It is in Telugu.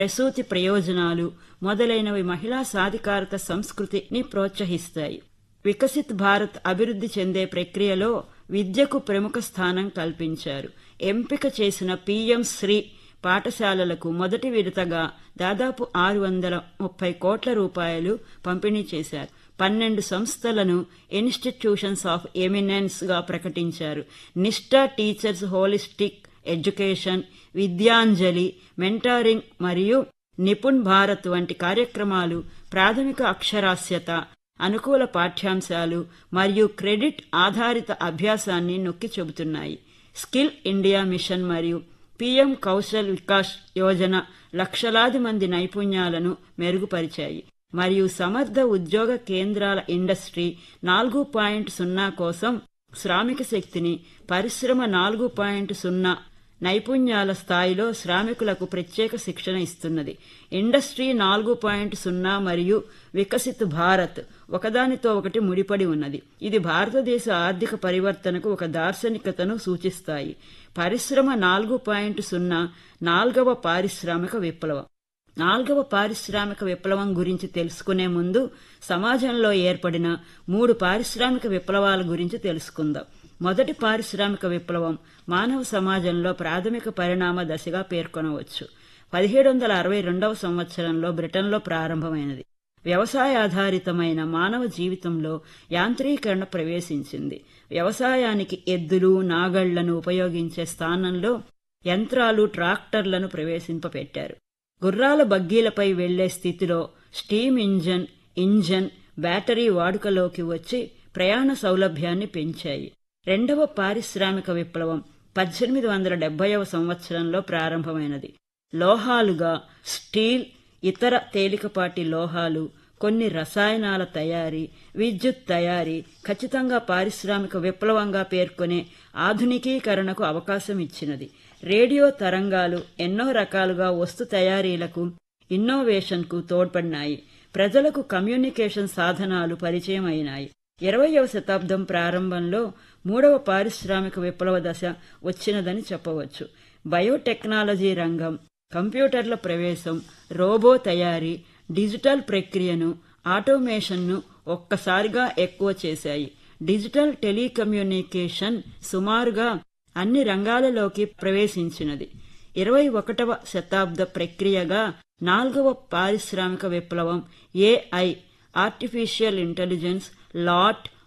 ప్రసూతి ప్రయోజనాలు మొదలైనవి మహిళా సాధికారత సంస్కృతిని ప్రోత్సహిస్తాయి వికసిత్ భారత్ అభివృద్ధి చెందే ప్రక్రియలో విద్యకు ప్రముఖ స్థానం కల్పించారు ఎంపిక చేసిన పీఎం శ్రీ పాఠశాలలకు మొదటి విడతగా దాదాపు ఆరు వందల ముప్పై కోట్ల రూపాయలు పంపిణీ చేశారు పన్నెండు సంస్థలను ఇన్స్టిట్యూషన్స్ ఆఫ్ ఎమినెన్స్ గా ప్రకటించారు Nishtha teachers holistic education Vidyanjali mentoring మరియు నిపుణ్ భారత్ వంటి కార్యక్రమాలు ప్రాథమిక అక్షరాస్యత అనుకూల పాఠ్యాంశాలు మరియు క్రెడిట్ ఆధారిత అభ్యాసాన్ని నొక్కి చెబుతున్నాయి స్కిల్ ఇండియా మిషన్ మరియు పీఎం కౌశల్ వికాస్ యోజన లక్షలాది మంది నైపుణ్యాలను మెరుగుపరిచాయి మరియు సమర్థ ఉద్యోగ కేంద్రాల ఇండస్ట్రీ నాలుగు పాయింట్ సున్నా కోసం శ్రామిక శక్తిని పరిశ్రమ నాలుగు పాయింట్ సున్నా నైపుణ్యాల స్థాయిలో శ్రామికులకు ప్రత్యేక శిక్షణ ఇస్తున్నది ఇండస్ట్రీ నాలుగు పాయింట్ సున్నా మరియు వికసిత్ భారత్ ఒకదానితో ఒకటి ముడిపడి ఉన్నది ఇది భారతదేశ ఆర్థిక పరివర్తనకు ఒక దార్శనికతను సూచిస్తాయి పరిశ్రమ నాలుగు పాయింట్ సున్నా నాల్గవ పారిశ్రామిక విప్లవం నాల్గవ పారిశ్రామిక విప్లవం గురించి తెలుసుకునే ముందు సమాజంలో ఏర్పడిన మూడు పారిశ్రామిక విప్లవాల గురించి తెలుసుకుందాం మొదటి పారిశ్రామిక విప్లవం మానవ సమాజంలో ప్రాథమిక పరిణామ దశగా పేర్కొనవచ్చు పదిహేడు వందల అరవై రెండవ సంవత్సరంలో బ్రిటన్లో ప్రారంభమైనది వ్యవసాయాధారితమైన మానవ జీవితంలో యాంత్రీకరణ ప్రవేశించింది వ్యవసాయానికి ఎద్దులు నాగళ్లను ఉపయోగించే స్థానంలో యంత్రాలు ట్రాక్టర్లను ప్రవేశింపపెట్టారు గుర్రాల బగ్గీలపై వెళ్లే స్థితిలో స్టీమ్ ఇంజన్ ఇంజన్ బ్యాటరీ వాడుకలోకి వచ్చి ప్రయాణ సౌలభ్యాన్ని పెంచాయి రెండవ పారిశ్రామిక విప్లవం పద్దెనిమిది వందల డెబ్బైవ సంవత్సరంలో ప్రారంభమైనది లోహాలుగా స్టీల్ ఇతర తేలికపాటి లోహాలు కొన్ని రసాయనాల తయారీ విద్యుత్ తయారీ ఖచ్చితంగా పారిశ్రామిక విప్లవంగా పేర్కొనే ఆధునికీకరణకు అవకాశం ఇచ్చినది రేడియో తరంగాలు ఎన్నో రకాలుగా వస్తు తయారీలకు ఇన్నోవేషన్కు తోడ్పడినాయి ప్రజలకు కమ్యూనికేషన్ సాధనాలు పరిచయం అయినాయి ఇరవయవ శతాబ్దం ప్రారంభంలో మూడవ పారిశ్రామిక విప్లవ దశ వచ్చినదని చెప్పవచ్చు బయోటెక్నాలజీ రంగం కంప్యూటర్ల ప్రవేశం రోబో తయారీ డిజిటల్ ప్రక్రియను ఆటోమేషన్ను ఒక్కసారిగా ఎక్కువ చేశాయి డిజిటల్ టెలికమ్యూనికేషన్ సుమారుగా అన్ని రంగాలలోకి ప్రవేశించినది ఇరవై ఒకటవ శతాబ్ద ప్రక్రియగా నాలుగవ పారిశ్రామిక విప్లవం ఏఐ ఆర్టిఫిషియల్ ఇంటెలిజెన్స్ లాట్